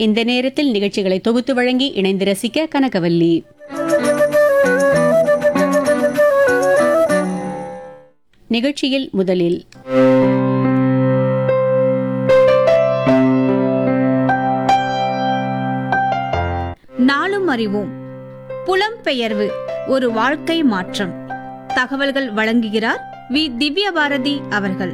இந்த நேரத்தில் நிகழ்ச்சிகளை தொகுத்து வழங்கி இணைந்து ரசிக்க கனகவல்லி நிகழ்ச்சியில் முதலில் நாளும் அறிவோம் புலம்பெயர்வு ஒரு வாழ்க்கை மாற்றம் தகவல்கள் வழங்குகிறார் வி திவ்ய பாரதி அவர்கள்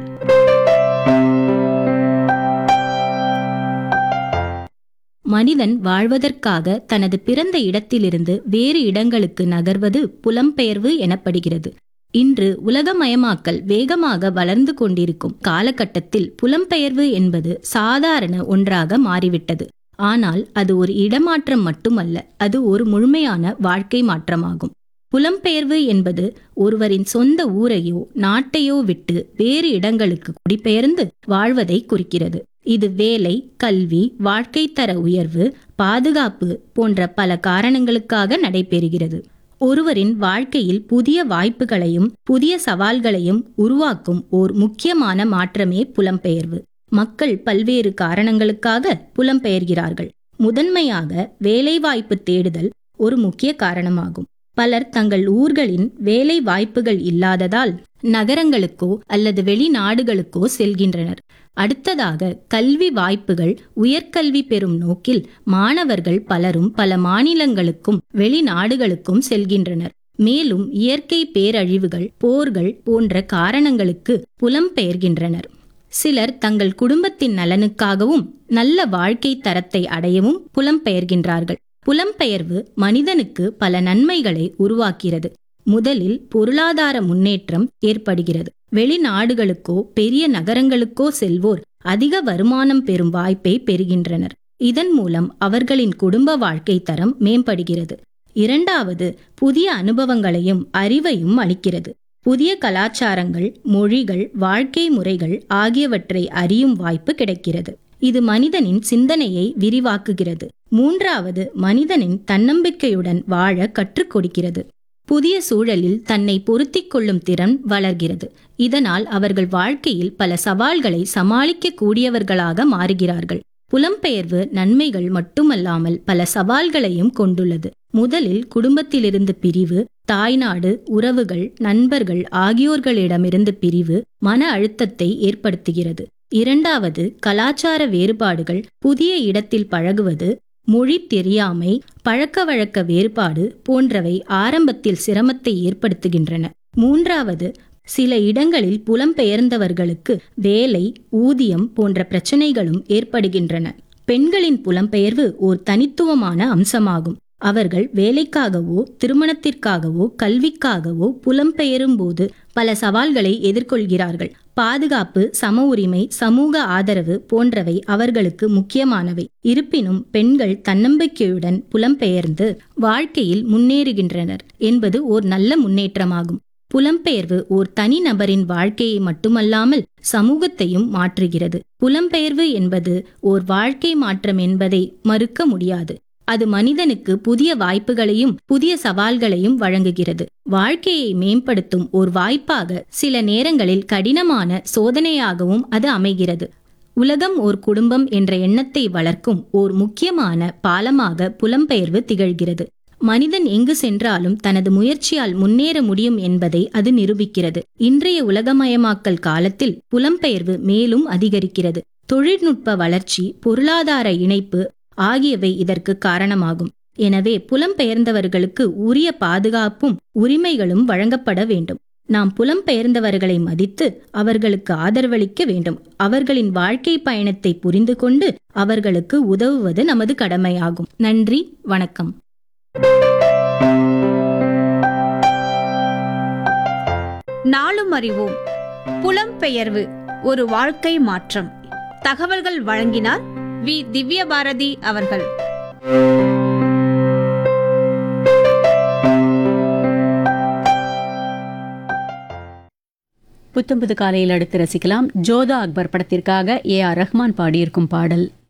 மனிதன் வாழ்வதற்காக தனது பிறந்த இடத்திலிருந்து வேறு இடங்களுக்கு நகர்வது புலம்பெயர்வு எனப்படுகிறது இன்று உலகமயமாக்கல் வேகமாக வளர்ந்து கொண்டிருக்கும் காலகட்டத்தில் புலம்பெயர்வு என்பது சாதாரண ஒன்றாக மாறிவிட்டது ஆனால் அது ஒரு இடமாற்றம் மட்டுமல்ல அது ஒரு முழுமையான வாழ்க்கை மாற்றமாகும் புலம்பெயர்வு என்பது ஒருவரின் சொந்த ஊரையோ நாட்டையோ விட்டு வேறு இடங்களுக்கு குடிபெயர்ந்து வாழ்வதை குறிக்கிறது இது வேலை கல்வி வாழ்க்கை தர உயர்வு பாதுகாப்பு போன்ற பல காரணங்களுக்காக நடைபெறுகிறது ஒருவரின் வாழ்க்கையில் புதிய வாய்ப்புகளையும் புதிய சவால்களையும் உருவாக்கும் ஓர் முக்கியமான மாற்றமே புலம்பெயர்வு மக்கள் பல்வேறு காரணங்களுக்காக புலம்பெயர்கிறார்கள் முதன்மையாக வேலைவாய்ப்பு தேடுதல் ஒரு முக்கிய காரணமாகும் பலர் தங்கள் ஊர்களின் வேலை வாய்ப்புகள் இல்லாததால் நகரங்களுக்கோ அல்லது வெளிநாடுகளுக்கோ செல்கின்றனர் அடுத்ததாக கல்வி வாய்ப்புகள் உயர்கல்வி பெறும் நோக்கில் மாணவர்கள் பலரும் பல மாநிலங்களுக்கும் வெளிநாடுகளுக்கும் செல்கின்றனர் மேலும் இயற்கை பேரழிவுகள் போர்கள் போன்ற காரணங்களுக்கு புலம்பெயர்கின்றனர் சிலர் தங்கள் குடும்பத்தின் நலனுக்காகவும் நல்ல வாழ்க்கை தரத்தை அடையவும் புலம்பெயர்கின்றார்கள் புலம்பெயர்வு மனிதனுக்கு பல நன்மைகளை உருவாக்கிறது முதலில் பொருளாதார முன்னேற்றம் ஏற்படுகிறது வெளிநாடுகளுக்கோ பெரிய நகரங்களுக்கோ செல்வோர் அதிக வருமானம் பெறும் வாய்ப்பை பெறுகின்றனர் இதன் மூலம் அவர்களின் குடும்ப வாழ்க்கை தரம் மேம்படுகிறது இரண்டாவது புதிய அனுபவங்களையும் அறிவையும் அளிக்கிறது புதிய கலாச்சாரங்கள் மொழிகள் வாழ்க்கை முறைகள் ஆகியவற்றை அறியும் வாய்ப்பு கிடைக்கிறது இது மனிதனின் சிந்தனையை விரிவாக்குகிறது மூன்றாவது மனிதனின் தன்னம்பிக்கையுடன் வாழ கற்றுக் கொடுக்கிறது புதிய சூழலில் தன்னை பொருத்திக் கொள்ளும் திறன் வளர்கிறது இதனால் அவர்கள் வாழ்க்கையில் பல சவால்களை சமாளிக்க கூடியவர்களாக மாறுகிறார்கள் புலம்பெயர்வு நன்மைகள் மட்டுமல்லாமல் பல சவால்களையும் கொண்டுள்ளது முதலில் குடும்பத்திலிருந்து பிரிவு தாய்நாடு உறவுகள் நண்பர்கள் ஆகியோர்களிடமிருந்து பிரிவு மன அழுத்தத்தை ஏற்படுத்துகிறது இரண்டாவது கலாச்சார வேறுபாடுகள் புதிய இடத்தில் பழகுவது மொழி தெரியாமை பழக்க வழக்க வேறுபாடு போன்றவை ஆரம்பத்தில் சிரமத்தை ஏற்படுத்துகின்றன மூன்றாவது சில இடங்களில் புலம்பெயர்ந்தவர்களுக்கு வேலை ஊதியம் போன்ற பிரச்சனைகளும் ஏற்படுகின்றன பெண்களின் புலம்பெயர்வு ஓர் தனித்துவமான அம்சமாகும் அவர்கள் வேலைக்காகவோ திருமணத்திற்காகவோ கல்விக்காகவோ புலம்பெயரும் போது பல சவால்களை எதிர்கொள்கிறார்கள் பாதுகாப்பு சம உரிமை சமூக ஆதரவு போன்றவை அவர்களுக்கு முக்கியமானவை இருப்பினும் பெண்கள் தன்னம்பிக்கையுடன் புலம்பெயர்ந்து வாழ்க்கையில் முன்னேறுகின்றனர் என்பது ஓர் நல்ல முன்னேற்றமாகும் புலம்பெயர்வு ஓர் தனி நபரின் வாழ்க்கையை மட்டுமல்லாமல் சமூகத்தையும் மாற்றுகிறது புலம்பெயர்வு என்பது ஓர் வாழ்க்கை மாற்றம் என்பதை மறுக்க முடியாது அது மனிதனுக்கு புதிய வாய்ப்புகளையும் புதிய சவால்களையும் வழங்குகிறது வாழ்க்கையை மேம்படுத்தும் ஒரு வாய்ப்பாக சில நேரங்களில் கடினமான சோதனையாகவும் அது அமைகிறது உலகம் ஓர் குடும்பம் என்ற எண்ணத்தை வளர்க்கும் ஓர் முக்கியமான பாலமாக புலம்பெயர்வு திகழ்கிறது மனிதன் எங்கு சென்றாலும் தனது முயற்சியால் முன்னேற முடியும் என்பதை அது நிரூபிக்கிறது இன்றைய உலகமயமாக்கல் காலத்தில் புலம்பெயர்வு மேலும் அதிகரிக்கிறது தொழில்நுட்ப வளர்ச்சி பொருளாதார இணைப்பு ஆகியவை இதற்கு காரணமாகும் எனவே புலம்பெயர்ந்தவர்களுக்கு உரிய பாதுகாப்பும் உரிமைகளும் வழங்கப்பட வேண்டும் நாம் புலம்பெயர்ந்தவர்களை மதித்து அவர்களுக்கு ஆதரவளிக்க வேண்டும் அவர்களின் வாழ்க்கை பயணத்தை புரிந்து கொண்டு அவர்களுக்கு உதவுவது நமது கடமையாகும் நன்றி வணக்கம் நாளும் அறிவோம் புலம்பெயர்வு ஒரு வாழ்க்கை மாற்றம் தகவல்கள் வழங்கினார் வி திவ்ய பாரதி அவர்கள் புத்தம்புது காலையில் அடுத்து ரசிக்கலாம் ஜோதா அக்பர் படத்திற்காக ஏ ஆர் ரஹ்மான் பாடியிருக்கும் பாடல்